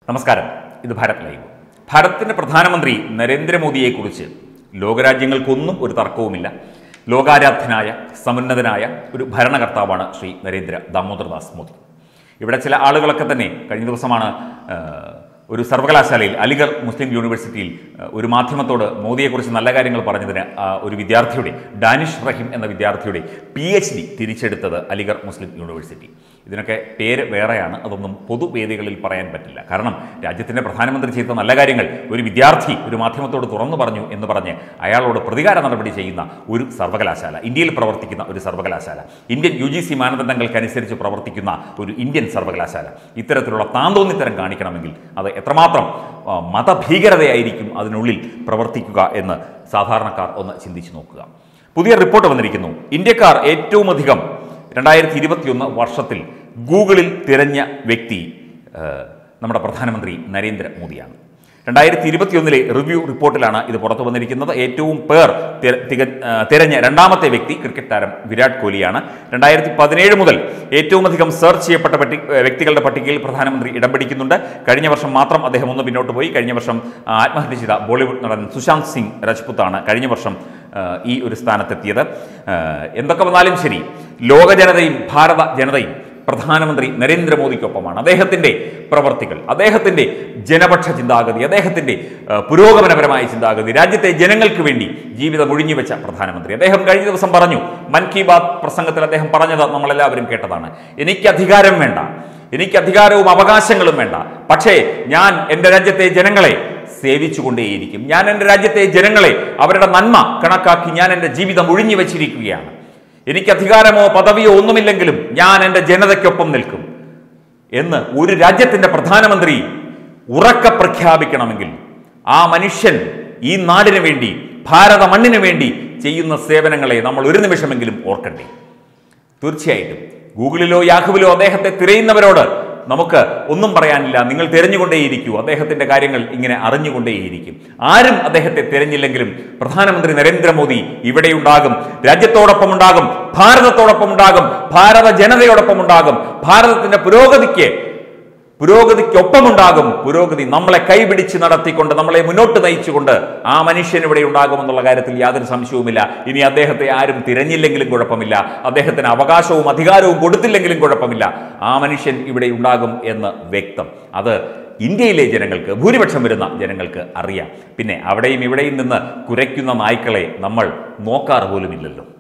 നമസ്കാരം ഇത് ഭാരത് ലൈവ് ഭാരതത്തിന്റെ പ്രധാനമന്ത്രി നരേന്ദ്രമോദിയെക്കുറിച്ച് ലോകരാജ്യങ്ങൾക്കൊന്നും ഒരു തർക്കവുമില്ല ലോകാരാധ്യനായ സമുന്നതനായ ഒരു ഭരണകർത്താവാണ് ശ്രീ നരേന്ദ്ര ദാമോദർദാസ് മോദി ഇവിടെ ചില ആളുകളൊക്കെ തന്നെ കഴിഞ്ഞ ദിവസമാണ് ആ, ഒരു സർവകലാശാലയിൽ അലിഗർ മുസ്ലിം യൂണിവേഴ്സിറ്റിയിൽ ആ, ഒരു മാധ്യമത്തോട് മോദിയെക്കുറിച്ച് നല്ല കാര്യങ്ങൾ പറഞ്ഞതിന് ആ, ഒരു വിദ്യാർത്ഥിയുടെ ഡാനിഷ് റഹീം എന്ന വിദ്യാർത്ഥിയുടെ പി എച്ച് ഡി തിരിച്ചെടുത്തത് അലിഗർ മുസ്ലിം യൂണിവേഴ്സിറ്റി ഇതിനൊക്കെ പേര് വേറെയാണ് അതൊന്നും പൊതുവേദികളിൽ പറയാൻ പറ്റില്ല കാരണം രാജ്യത്തിൻ്റെ പ്രധാനമന്ത്രി ചെയ്ത നല്ല കാര്യങ്ങൾ ഒരു വിദ്യാർത്ഥി ഒരു മാധ്യമത്തോട് തുറന്നു പറഞ്ഞു എന്ന് പറഞ്ഞ് അയാളോട് പ്രതികാര നടപടി ചെയ്യുന്ന ഒരു സർവകലാശാല ഇന്ത്യയിൽ പ്രവർത്തിക്കുന്ന ഒരു സർവകലാശാല ഇന്ത്യൻ യു ജി സി മാനദണ്ഡങ്ങൾക്കനുസരിച്ച് പ്രവർത്തിക്കുന്ന ഒരു ഇന്ത്യൻ സർവകലാശാല ഇത്തരത്തിലുള്ള താന്തോന്നിത്തരം കാണിക്കണമെങ്കിൽ അത് എത്രമാത്രം ആ, മതഭീകരതയായിരിക്കും അതിനുള്ളിൽ പ്രവർത്തിക്കുക എന്ന് സാധാരണക്കാർ ഒന്ന് ചിന്തിച്ചു നോക്കുക പുതിയ റിപ്പോർട്ട് വന്നിരിക്കുന്നു ഇന്ത്യക്കാർ ഏറ്റവും അധികം രണ്ടായിരത്തി ഇരുപത്തിയൊന്ന് വർഷത്തിൽ ഗൂഗിളിൽ തിരഞ്ഞ വ്യക്തി ആ, നമ്മുടെ പ്രധാനമന്ത്രി നരേന്ദ്രമോദിയാണ് രണ്ടായിരത്തി ഇരുപത്തിയൊന്നിലെ റിവ്യൂ റിപ്പോർട്ടിലാണ് ഇത് പുറത്തു വന്നിരിക്കുന്നത് ഏറ്റവും പേർ തിര- തിക- ആ, തിരഞ്ഞ രണ്ടാമത്തെ വ്യക്തി ക്രിക്കറ്റ് താരം വിരാട് കോഹ്ലിയാണ് രണ്ടായിരത്തി പതിനേഴ് മുതൽ ഏറ്റവും അധികം സെർച്ച് ചെയ്യപ്പെട്ട പട്ടി ഏ, വ്യക്തികളുടെ പട്ടികയിൽ പ്രധാനമന്ത്രി ഇടം പിടിക്കുന്നുണ്ട് കഴിഞ്ഞ വർഷം മാത്രം അദ്ദേഹം ഒന്ന് പിന്നോട്ട് പോയി കഴിഞ്ഞ വർഷം ആ, ആത്മഹത്യ ചെയ്ത ബോളിവുഡ് നടൻ സുശാന്ത് സിംഗ് രജ്പുത്താണ് കഴിഞ്ഞ വർഷം ആ, ഈ ഒരു സ്ഥാനത്തെത്തിയത് ആ, എന്തൊക്കെ വന്നാലും ശരി ലോക ജനതയും ഭാരത ജനതയും പ്രധാനമന്ത്രി നരേന്ദ്രമോദിക്കൊപ്പമാണ് അദ്ദേഹത്തിന്റെ പ്രവർത്തികൾ അദ്ദേഹത്തിന്റെ ജനപക്ഷ ചിന്താഗതി അദ്ദേഹത്തിന്റെ ആ, പുരോഗമനപരമായ ചിന്താഗതി രാജ്യത്തെ ജനങ്ങൾക്ക് വേണ്ടി ജീവിതം ഒഴിഞ്ഞുവെച്ച പ്രധാനമന്ത്രി അദ്ദേഹം കഴിഞ്ഞ ദിവസം പറഞ്ഞു മൻ കി ബാത് പ്രസംഗത്തിൽ അദ്ദേഹം പറഞ്ഞത് നമ്മളെല്ലാവരും കേട്ടതാണ് എനിക്ക് അധികാരം വേണ്ട എനിക്ക് അധികാരവും അവകാശങ്ങളും വേണ്ട പക്ഷേ ഞാൻ എൻ്റെ രാജ്യത്തെ ജനങ്ങളെ സേവിച്ചുകൊണ്ടേയിരിക്കും ഞാൻ എൻ്റെ രാജ്യത്തെ ജനങ്ങളെ അവരുടെ നന്മ കണക്കാക്കി ഞാൻ എൻ്റെ ജീവിതം ഒഴിഞ്ഞു വെച്ചിരിക്കുകയാണ് എനിക്ക് അധികാരമോ പദവിയോ ഒന്നുമില്ലെങ്കിലും ഞാൻ എൻ്റെ ജനതയ്ക്കൊപ്പം നിൽക്കും എന്ന് ഒരു രാജ്യത്തിന്റെ പ്രധാനമന്ത്രി ഉറക്കെ പ്രഖ്യാപിക്കണമെങ്കിൽ ആ മനുഷ്യൻ ഈ നാടിനു വേണ്ടി ഭാരത മണ്ണിനു വേണ്ടി ചെയ്യുന്ന സേവനങ്ങളെ നമ്മൾ ഒരു നിമിഷമെങ്കിലും ഓർക്കണ്ടേ തീർച്ചയായിട്ടും ഗൂഗിളിലോ യാഹുവിലോ അദ്ദേഹത്തെ തിരയുന്നവരോട് നമുക്ക് ഒന്നും പറയാനില്ല നിങ്ങൾ തിരഞ്ഞുകൊണ്ടേയിരിക്കൂ അദ്ദേഹത്തിന്റെ കാര്യങ്ങൾ ഇങ്ങനെ അറിഞ്ഞുകൊണ്ടേയിരിക്കും ആരും അദ്ദേഹത്തെ തിരഞ്ഞില്ലെങ്കിലും പ്രധാനമന്ത്രി നരേന്ദ്രമോദി ഇവിടെയുണ്ടാകും രാജ്യത്തോടൊപ്പം ഉണ്ടാകും ഭാരതത്തോടൊപ്പം ഉണ്ടാകും ഭാരത ജനതയോടൊപ്പം ഉണ്ടാകും ഭാരതത്തിന്റെ പുരോഗതിക്ക് പുരോഗതിക്കൊപ്പമുണ്ടാകും പുരോഗതി നമ്മളെ കൈപിടിച്ച് നടത്തിക്കൊണ്ട് നമ്മളെ മുന്നോട്ട് നയിച്ചുകൊണ്ട് ആ മനുഷ്യൻ ഇവിടെ ഉണ്ടാകുമെന്നുള്ള കാര്യത്തിൽ യാതൊരു സംശയവുമില്ല ഇനി അദ്ദേഹത്തെ ആരും തിരഞ്ഞില്ലെങ്കിലും കുഴപ്പമില്ല അദ്ദേഹത്തിന് അവകാശവും അധികാരവും കൊടുത്തില്ലെങ്കിലും കുഴപ്പമില്ല ആ മനുഷ്യൻ ഇവിടെ ഉണ്ടാകും എന്ന് വ്യക്തം അത് ഇന്ത്യയിലെ ജനങ്ങൾക്ക് ഭൂരിപക്ഷം വരുന്ന ജനങ്ങൾക്ക് അറിയാം പിന്നെ അവിടെയും ഇവിടെയും നിന്ന് കുരയ്ക്കുന്ന നായ്ക്കളെ നമ്മൾ നോക്കാറ് പോലുമില്ലല്ലോ